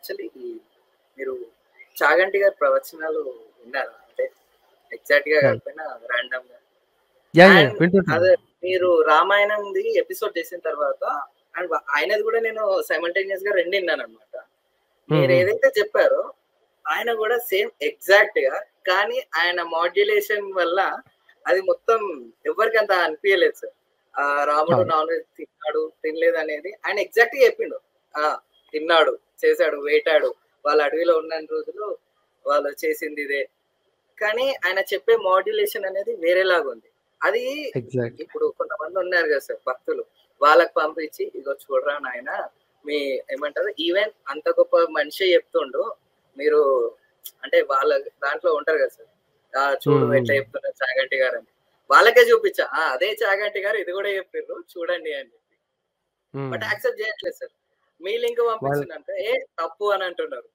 Actually మీరు చాగంటి గారి ప్రవచనాలు విన్నారా అంటే ఎగ్జాక్ట్ గా Yeah. కాకపోయినా ర్యాండమ్ గా యా యా And వింటుంటాను అదే మీరు రామాయణంది ఎపిసోడ్ చేసిన తర్వాత అండ్ ఆయనది కూడా నేను సైమల్టేనియస్ గా రెండు విన్నాను అనమాట మీరు మ్మ్. ఏదైతే చెప్పారో ఆయన కూడా సేమ్ ఎగ్జాక్ట్ గా కానీ ఆయన మాడ్యులేషన్ వల్ల అది మొత్తం ఎవరికి అంత అనిపించలేదు సార్ ఆ రాముడు అవును. నాన్ వెజ్ తిన్నాడు తినలేదు అనేది ఆయన ఎగ్జాక్ట్ గా చెప్పిండు ఆ తిన్నాడు చేశాడు వేటాడు వాళ్ళ అడవిలో ఉన్న రోజులు వాళ్ళు చేసింది ఇదే కానీ ఆయన చెప్పే మాడ్యులేషన్ అనేది వేరేలాగా ఉంది అది ఎగ్జాక్ట్ ఇప్పుడు కొంతమంది ఉన్నారు కదా సార్ భక్తులు వాళ్ళకి పంపించి ఇగో చూడరా నాయన మీ ఏమంటారు ఈవెన్ అంత గొప్ప మనిషి చెప్తుండు మీరు అంటే వాళ్ళ దాంట్లో ఉంటారు కదా సార్ ఆ చూడు మ్మ్. ఎట్లా చెప్తున్నారు చాగంటి గారు అని వాళ్ళకే చూపించా ఆ, అదే చాగంటి గారు ఇది కూడా చెప్పారు చూడండి అని చెప్పి బట్ యాక్సెప్ట్ చేయట్లేదు సార్ మీ లింక్ పంపించిందంటే ఏ తప్పు అని అంటున్నారు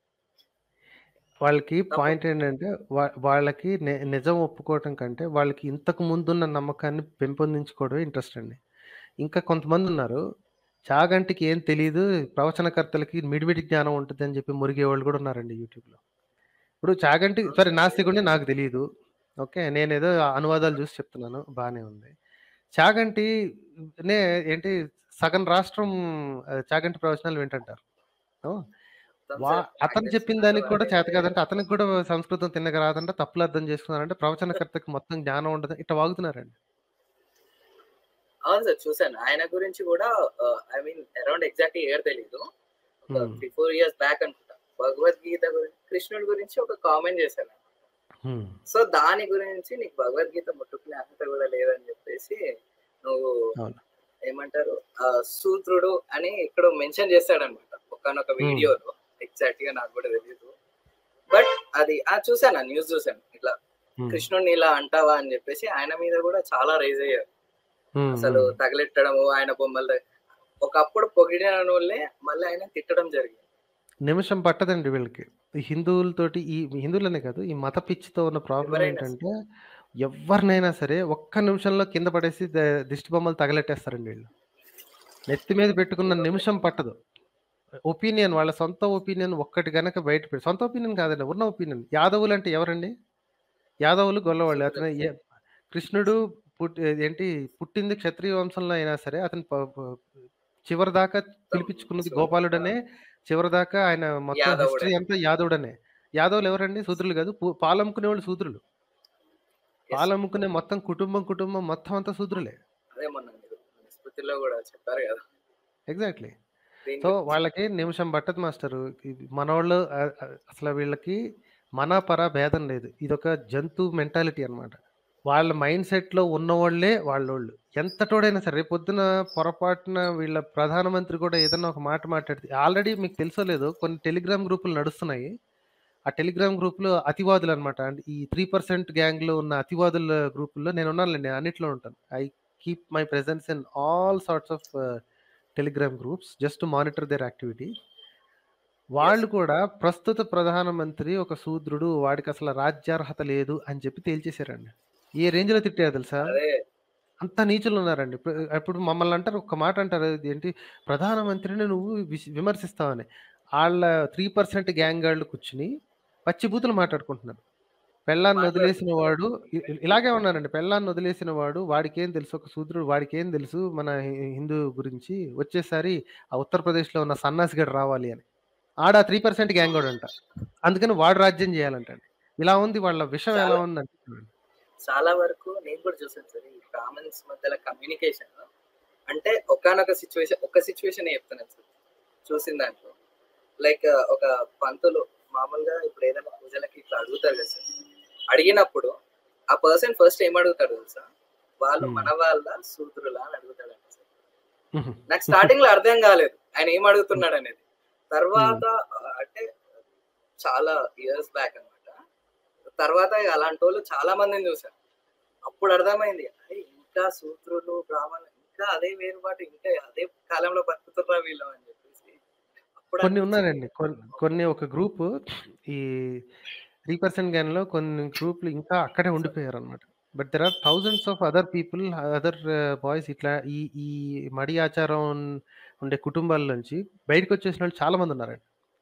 వాళ్ళకి తప్పు. పాయింట్ ఏంటంటే వా- వాళ్ళకి ని- నిజం ఒప్పుకోవటం కంటే వాళ్ళకి ఇంతకు ముందున్న నమ్మకాన్ని పెంపొందించుకోవడమే ఇంట్రెస్ట్ అండి ఇంకా కొంతమంది ఉన్నారు చాగంటికి ఏం తెలియదు ప్రవచనకర్తలకి మిడిమిడి జ్ఞానం ఉంటుంది అని చెప్పి మురిగే వాళ్ళు కూడా ఉన్నారండి యూట్యూబ్లో ఇప్పుడు చాగంటి సరే నాస్తికుడిని నాకు తెలియదు ఓకే నేను ఏదో అనువాదాలు చూసి చెప్తున్నాను బాగానే ఉంది చాగంటి నే ఏంటి సగం రాష్ట్రం ఆ, చాగంటి ప్రవచనాలు వింటుంటారు ఓ, మొత్తం వా సార్ అతను ఆయన చెప్పిన దానికి కూడా చేత అదే- కాదంటే అతనికి కూడా సంస్కృతం తిన్నక రాదంటే తప్పులు అర్థం చేసుకున్నారంటే ప్రవచనకర్తకి మొత్తం జ్ఞానం ఉండదు ఇట్లా వాగుతున్నారండి అవును సార్ చూసాను ఆయన గురించి కూడా I mean around exact year తెలీదు ఒక Hmm. Three four years back అనుకుంటా భగవద్గీత గురించి కృష్ణుడి గురించి ఒక కామెంట్ చేశాను హ్మ్. సో దాని గురించి నీకు భగవద్గీత ముట్టుకునే అర్హత కూడా లేదని చెప్పేసి నువ్వు అవును. ఏమంటారు ఆ, సూత్రుడు అని ఇక్కడ మెన్షన్ చేస్తాడనమాట ఒకనొక Hmm. వీడియోలో ఎగ్జాక్ట్ గా నాకు కూడా తెలియదు బట్ అది ఆ చూసాను న్యూస్ చూసాను ఇట్లా హ్మ్. కృష్ణుడిని ఇలా అంటావా అని చెప్పేసి ఆయన మీద కూడా చాలా రైజ్ అయ్యారు హ్మ్. అసలు హ్మ్. తగలెట్టడము ఆయన బొమ్మలు తగ- ఒకప్పుడు పొగిడిన వాళ్ళే మళ్ళీ ఆయన తిట్టడం జరిగింది నిమిషం పట్టదండి వీళ్ళకి ఈ హిందువులతోటి ఈ హిందువులనే కాదు ఈ మత పిచ్చితో ఉన్న ప్రాబ్లం ఎవరైనా ఏంటంటే ఎవరినైనా సరే ఒక్క నిమిషంలో కింద పడేసి ద- దిష్టి బొమ్మలు తగలెట్టేస్తారండి వీళ్ళు నెత్తి మీద పెట్టుకున్న నిమిషం పట్టదు ఒపీనియన్ వాళ్ళ సొంత ఒపీనియన్ ఒక్కటి గనక బయట పెట్టి సొంత ఒపీనియన్ కాదండి ఉన్న ఒపీనియన్ యాదవులు అంటే ఎవరండి యాదవులు గొల్లవాళ్ళు అతను ఏ- కృష్ణుడు పుట్టి ఏంటి పుట్టింది క్షత్రియ వంశంలో అయినా సరే అతను ప- ప- చివరి దాకా పిలిపించుకున్నది గోపాలుడనే చివరి దాకా ఆయన మొత్తం యాదవుడే. హిస్టరీ అంతా యాదవుడనే యాదవులు ఎవరండి శూద్రులు కాదు పు- పాలమ్ముకునే వాళ్ళు శూద్రులు Yes. పాలమ్ముకునే మొత్తం కుటుంబం కుటుంబం మొత్తం అంతా శూద్రులే అదే మొన్న మీరు స్మృతిలో కూడా చెప్పారు కదా ఎగ్జాక్ట్లీ దీని సో గురించి. వాళ్ళకి నిమిషం పట్టదు మాస్టర్ మనోళ్ళు ఆ, ఆ, అసలు వీళ్ళకి మన పర భేదం లేదు ఇదొక జంతు మెంటాలిటీ అన్నమాట వాళ్ళ మైండ్ సెట్లో ఉన్నవాళ్లే వాళ్ళోళ్ళు ఎంతటోడైనా సరే రేపు పొద్దున పొరపాటున వీళ్ళ ప్రధానమంత్రి కూడా ఏదైనా ఒక మాట మాట్లాడితే ఆల్రెడీ మీకు తెలుసో లేదో కొన్ని టెలిగ్రామ్ గ్రూపులు నడుస్తున్నాయి ఆ టెలిగ్రామ్ గ్రూపులు అతివాదులు అనమాట అంటే ఈ త్రీ పర్సెంట్ గ్యాంగ్లో ఉన్న అతివాదుల గ్రూపుల్లో నేను ఉన్నానులేండి నేను అన్నిట్లో ఉంటాను I keep my presence in all sorts of Telegram groups just monitor their activity వాళ్ళు కూడా ప్రస్తుత ప్రధానమంత్రి ఒక శూద్రుడు వాడికి అసలు రాజ్యార్హత లేదు అని చెప్పి తేల్చేశారండి ఏ రేంజ్ లో తిట్టారు తెలుసా అదే అంత నీచులు ఉన్నారండి ఇప్పుడు ఇప్పుడు మమ్మల్ని అంటారు ఒక మాట అంటారు ఇది ఏంటి ప్రధానమంత్రిని నువ్వు విస్- విమర్శిస్తావని వాళ్ళ త్రీ పర్సెంట్ గ్యాంగ్ వాళ్ళు కూర్చుని పచ్చిబూతులు మాట్లాడుకుంటున్నారు పెళ్ళాన్ని వదిలేసిన వాడు ఇ- ఇ- ఇలాగే ఉన్నారండి పెళ్ళాన్ని వదిలేసిన వాడు వాడికి ఏం తెలుసు ఒక శూద్రుడు వాడికి ఏం తెలుసు మన హి- హిందూ గురించి వచ్చేసారి ఆ ఉత్తరప్రదేశ్లో ఉన్న సన్నాసిగడు రావాలి అని ఆడ త్రీ పర్సెంట్ గ్యాంగ్ వాడు అంట అందుకని వాడు రాజ్యం చేయాలంటండి ఇలా ఉంది వాళ్ళ విషయం ఎలా చాలా- ఉందంటే చాలా వరకు నేను కూడా చూసాను సార్ ఈ బ్రాహ్మణ్స్ మధ్యలో కమ్యూనికేషన్ అంటే ఒకనొక సిచ్యువేషన్ ఒక సిచ్యువేషన్ చెప్తున్నాను సార్ చూసిన దాంట్లో లైక్ ఒక పంతులు మామూలుగా ఇప్పుడు ఏదైనా పూజలకి ఇట్లా అడుగుతారు కదా సార్ అడిగినప్పుడు ఆ పర్సన్ ఫస్ట్ ఏం అడుగుతాడు తెలుసా వాళ్ళు Hmm. మన వాళ్ళ సూత్రులా అని అడుగుతాడు సార్ ఉహు. నాకు స్టార్టింగ్ లో అర్థం కాలేదు ఆయన ఏం అడుగుతున్నాడు అనేది తర్వాత ఆ, అంటే చాలా ఇయర్స్ బ్యాక్ అన్నమాట తర్వాత ఇక అలాంటి వాళ్ళు చాలా మందిని చూసాను అప్పుడు అర్థమైంది అరే ఇంకా సూత్రులు బ్రాహ్మణులు ఇంకా అదే వేరుబాటు ఇంకా అదే కాలంలో బతుకుతుర్రా వీళ్ళు అని చెప్పేసి అప్పుడు కొన్ని అనిపించింది. ఉన్నారండి కొన్ని కొన్ని ఒక గ్రూప్ ఈ త్రీ పర్సెంట్ గ్యాన్ లో కొన్ని గ్రూపులు ఇంకా అక్కడే ఉండిపోయారు అనమాట but there are thousands of other people other boys ఇట్లా ఈ ఈ మడి ఆచారం ఉండే కుటుంబాల నుంచి బయటకు వచ్చేసిన వాళ్ళు చాలా మంది ఉన్నారండి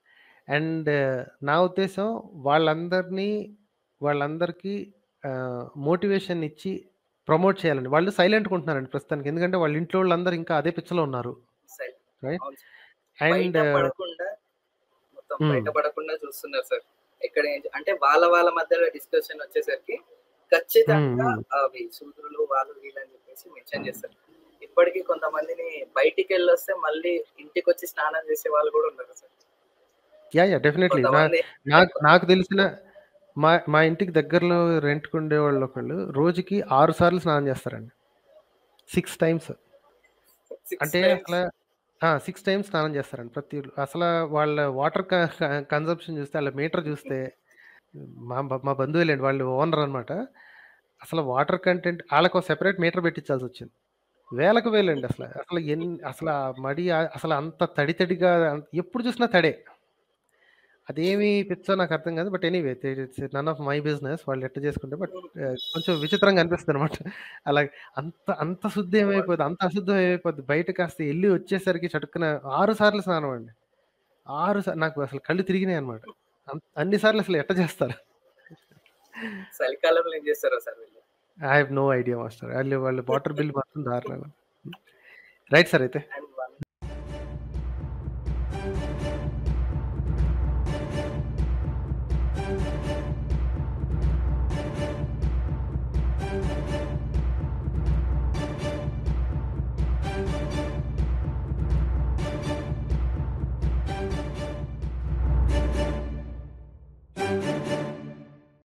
అండ్ నా ఉద్దేశం వాళ్ళందరినీ వాళ్ళందరికీ ఆహ్, మోటివేషన్ ఇచ్చి ప్రమోట్ చేయాలండి. వాళ్ళు సైలెంట్‌గా ఉంటున్నారండి ప్రస్తుతానికి. ఎందుకంటే వాళ్ళ ఇంట్లో వాళ్ళందరూ ఇంకా అదే పిచ్చలో ఉన్నారు. సై రైట్? అవును సార్. అండ్ బయట పడకుండా మొత్తం హ్మ్. బయట పడకుండా చూస్తున్నారు సార్. ఎక్కడ ఏం జ అంటే వాళ్ళ వాళ్ళ మధ్యలో డిస్కషన్ వచ్చేసరికి హ్మ్. ఖచ్చితంగా హ్మ్. అవి శూద్రులు వాళ్ళు వీళ్ళు అని చెప్పేసి మెన్షన్ చేస్తారు. ఇప్పటికి కొంతమందిని బయటికెళ్ళొస్తే మళ్ళీ ఇంటికొచ్చి స్నానం చేసే వాళ్ళు కూడా ఉన్నారు సార్. యాహ్! యాహ్! డెఫినైట్‌లీ. నా కొంతమంది నాకు నాకు తెలిసిన మా మా ఇంటికి దగ్గరలో రెంట్‌కి ఉండేవాళ్ళు ఒకళ్ళు రోజుకి 6 సార్లు స్నానం చేస్తారండి. 6 టైమ్స్. 6 అంటే టైమ్స్. అసల ఆ! 6 టైమ్స్ స్నానం చేస్తారండి ప్రతి అసల వాళ్ళ వాటర్ క క కన్జంప్షన్ చూస్తే ఆళ్ళ మీటర్ చూస్తే మా బ మా బంధువులేండి. వాళ్ళు ఓనర్ అనమాట. అసలు వాటర్ కంటెంట్ ఆళ్ళకో సెపరేట్ మీటర్ పెట్టించాల్సొచ్చింది. వేలకు వేలండి అసల. అసలు ఎన్ అసల ఆ మడి ఆహ్, అసలు అంత తడి తడిగా ఎప్పుడు చూసినా తడే. అదేమి పిచ్చో నాకు అర్థం కాదు. But anyway it's none of my business. వాళ్ళు ఎట్ట చేసుకుంటే బట్ ఆహ్, కొంచెం విచిత్రంగా అనిపిస్తదనమాట. అలాగే అంత అంత శుద్ధి ఏమైపోద్ది, అంత అశుద్ధం ఏమైపోద్ది. బయట కాస్త ఎళ్లి వచ్చేసరికి చటుక్కున 6 సార్లు స్నానం అండి. 6 సా నాకు అసలు కళ్ళు తిరిగినాయన్నమాట. అన్ అన్ని సార్లు అసలు ఎట్ట చేస్తారు? చలికాలంలో ఏం చేస్తారో సార్ వీళ్ళు? I have no idea master. ఆళ్ళు వాళ్ళ వాటర్ బిల్ మాత్రం దారుణంగా రైట్ సార్ అయితే. అండ్